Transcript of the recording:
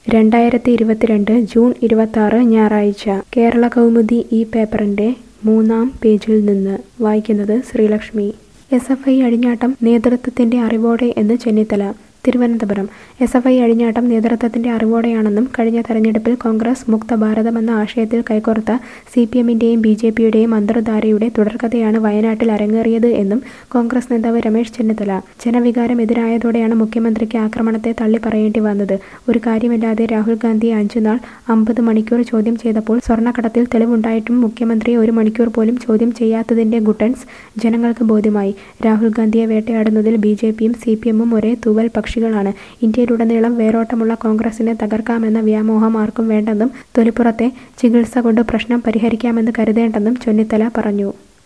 രണ്ടായിരത്തി ഇരുപത്തിരണ്ട് ജൂൺ ഇരുപത്താറ് ഞായറാഴ്ച കേരള കൗമുദി ഈ പേപ്പറിന്റെ മൂന്നാം പേജിൽ നിന്ന് വായിക്കുന്നത് ശ്രീലക്ഷ്മി എസ് എഫ് ഐ അഴിഞ്ഞാട്ടം നേതൃത്വത്തിന്റെ അറിവോടെ എന്ന് Chennithala Thiruvananthapuram S F I അഴിഞ്ഞാട്ടം നേതൃത്വത്തിന്റെ അറിവോടെയാണെന്നും കഴിഞ്ഞ തെരഞ്ഞെടുപ്പിൽ കോൺഗ്രസ് മുക്ത ഭാരതം എന്ന ആശയത്തിൽ കൈകോർത്ത സി പി എമ്മിന്റെയും ബി ജെ പിയുടെയും അന്തർധാരയുടെ തുടർക്കഥയാണ് വയനാട്ടിൽ അരങ്ങേറിയത് എന്നും കോൺഗ്രസ് നേതാവ് രമേശ് ചെന്നിത്തല ജനവികാരം എതിരായതോടെയാണ് മുഖ്യമന്ത്രിക്ക് ആക്രമണത്തെ തള്ളിപ്പറയേണ്ടി വന്നത് ഒരു കാര്യമില്ലാതെ രാഹുൽ ഗാന്ധിയെ അഞ്ചുനാൾ അമ്പത് മണിക്കൂർ ചോദ്യം ചെയ്തപ്പോൾ സ്വർണ്ണക്കടത്തിൽ തെളിവുണ്ടായിട്ടും മുഖ്യമന്ത്രിയെ ഒരു മണിക്കൂർ പോലും ചോദ്യം ചെയ്യാത്തതിന്റെ ഗുട്ടൻസ് ജനങ്ങൾക്ക് ബോധ്യമായി രാഹുൽ ഗാന്ധിയെ വേട്ടയാടുന്നതിൽ ബി ജെ പിയും സി പി എമ്മും ഒരേ തൂവൽ പക്ഷികളാണ് ഇന്ത്യയിലുടനീളം വേരോട്ടമുള്ള കോൺഗ്രസിനെ തകർക്കാമെന്ന വ്യാമോഹം ആർക്കും വേണ്ടെന്നും തൊലിപ്പുറത്തെ ചികിത്സ കൊണ്ട് പ്രശ്നം പരിഹരിക്കാമെന്ന് കരുതേണ്ടെന്നും ചെന്നിത്തല പറഞ്ഞു